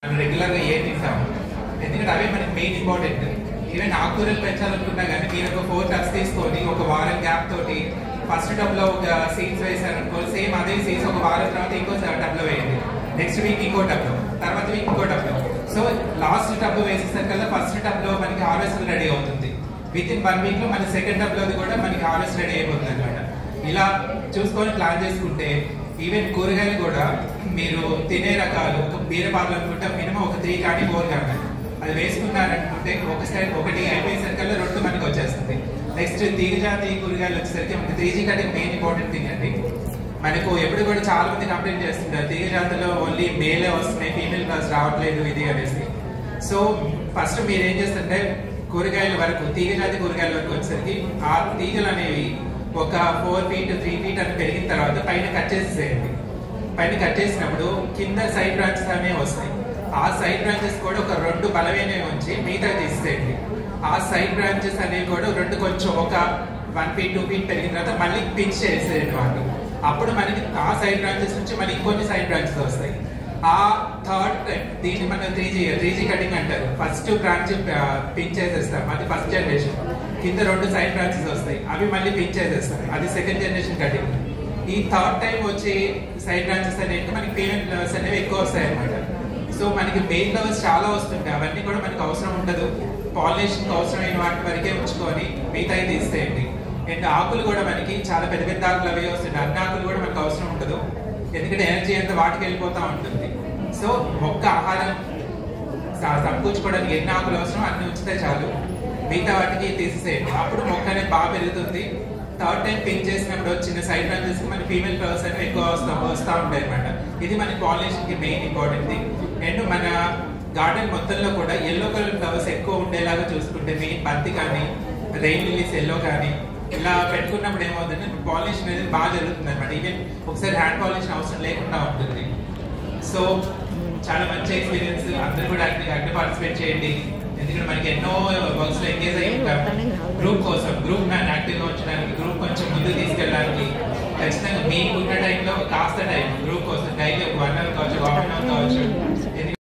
మనం రెగ్యులర్ గా ఏం తింటాము ఎందుకంటే అవే మనకి మెయిన్ ఇంపార్టెంట్ ఈవెన్ ఆకుకూరలు పెంచాలనుకున్నా కానీ మీరు ఒక ఫోర్ టబ్స్ తీసుకొని ఒక వారం గ్యాప్ తోటి ఫస్ట్ టబ్ లో ఒక సీడ్స్ వేసారనుకో సేమ్ అదే సీడ్స్ ఒక వారం తర్వాత ఇంకో టబ్ లో వేయండి నెక్స్ట్ వీక్ ఇంకో టబ్ లో తర్వాత వీక్ ఇంకో టబ్ లో సో లాస్ట్ టబ్ వేసేసరికల్లా ఫస్ట్ టబ్ లో మనకి హార్వెస్ట్ రెడీ అవుతుంది విత్ ఇన్ వన్ వీక్ లో మన సెకండ్ టబ్ లోది కూడా మనకి హార్వెస్ట్ రెడీ అయిపోతుంది అనమాట ఇలా చూసుకొని ప్లాన్ చేసుకుంటే ఈవెన్ కూరగాయలు కూడా మీరు తినే రకాలు ఒక బీరపాలు అనుకుంటే మినిమం ఒక త్రీ కానీ ఫోర్ కానీ అది వేసుకున్నారనుకుంటే ఒక స్టైల్ ఒకటి అయిపోయేసరికల్లా రెండు మనకి వచ్చేస్తుంది నెక్స్ట్ తీగజాతి కూరగాయలు వచ్చేసరికి మనకి three G cutting main important thing అండి మనకు ఎప్పుడు కూడా చాలా మంది కంప్లైంట్ చేస్తుంటారు తీగజాతిలో ఓన్లీ మేలే వస్తున్నాయి ఫీమేల్ క్లాస్ రావట్లేదు ఇది అనేసి సో ఫస్ట్ మీరు ఏం చేస్తుంటే కూరగాయల వరకు తీగజాతి కూరగాయల వరకు వచ్చేసరికి ఆ తీగలు అనేవి ఒక ఫోర్ ఫీట్ త్రీ ఫీట్ అని పెరిగిన తర్వాత పైన కట్ చేసేసేయండి పైన కట్ చేసినప్పుడు కింద సైడ్ బ్రాంచెస్ అనేవి వస్తాయి ఆ సైడ్ బ్రాంచెస్ కూడా ఒక రెండు బలమైనవి ఉంచి మిగతా తీసేయండి ఆ సైడ్ బ్రాంచెస్ అనేవి కూడా రెండు కొంచెం ఒక వన్ ఫీట్ టూ ఫీట్ పెరిగిన తర్వాత మళ్ళీ పిచ్ చేసేయండి వాటి అప్పుడు మనకి ఆ సైడ్ బ్రాంచెస్ నుంచి మళ్ళీ ఇంకొన్ని సైడ్ బ్రాంచెస్ వస్తాయి ఆ థర్డ్ టైం దీన్ని మనం three G three G cutting అంటారు ఫస్ట్ బ్రాంచ్ పిన్ చేసేస్తాం అది ఫస్ట్ జనరేషన్ కింద రెండు సైడ్ బ్రాంచెస్ వస్తాయి అవి మళ్ళీ పిన్ చేసేస్తాం అది సెకండ్ జనరేషన్ కటింగ్ ఈ థర్డ్ టైం వచ్చే సైడ్ బ్రాంచెస్ అనేవి మనకి పేమెంట్ లెవెల్స్ అనేవి ఎక్కువ వస్తాయి అనమాట సో మనకి మెయిన్ లెవెల్స్ చాలా వస్తుంటాయి అవన్నీ కూడా మనకి అవసరం ఉండదు పాలినేషన్ అవసరమైన వాటి వరకే ఉంచుకొని మిగతాయి తీసేయండి అండ్ ఆకులు కూడా మనకి చాలా పెద్ద పెద్ద ఆకులు అవే వస్తుంటాయి అన్ని ఆకులు కూడా మనకు అవసరం ఉండదు ఎందుకంటే ఎనర్జీ అంతా వాటికి వెళ్ళిపోతా ఉంటుంది సో మొక్క ఆహారం స- సమకూర్చుకోవడానికి ఎన్ని ఆకులు అవసరం అన్ని ఉంచితే చాలు మిగతా వాటికి తీసేసేయండి అప్పుడు మొక్క అనేది బాగా పెరుగుతుంది థర్డ్ టైం పిన్ చేసినప్పుడు వచ్చిన సైడ్ బ్రాంచెస్ మన ఫీమేల్ ఫ్లవర్స్ అనేవి ఎక్కువ వస్తా వస్తూ ఉంటాయి అనమాట ఇది మన పాలినేషన్ కి మెయిన్ ఇంపార్టెంట్ థింగ్ అండ్ మన గార్డెన్ మొత్తంలో కూడా ఎల్లో కలర్ ఫ్లవర్స్ ఎక్కువ ఉండేలాగా చూసుకుంటే మెయిన్ బంతి కానీ రెయిన్ లిలీస్ ఎల్లో కానీ ఇలా పెట్టుకున్నప్పుడు ఏమవుతుందంటే పాలినేషన్ అనేది బాగా జరుగుతుంది అనమాట ఈవెన్ ఒకసారి హ్యాండ్ పాలినేషన్ అవసరం లేకుండా ఉంటుంది సో చాలా మంచి ఎక్స్పీరియన్స్ అందరూ కూడా యాక్టివ్ యాక్టివ్ పార్టిసిపేట్ చేయండి ఎందుకంటే మనకి ఎన్నో వర్క్స్ లో ఎంగేజ్ అయ్యి ఉంటాం గ్రూప్ కోసం గ్రూప్ మ్యాన్ యాక్టివ్ గా ఉంచడానికి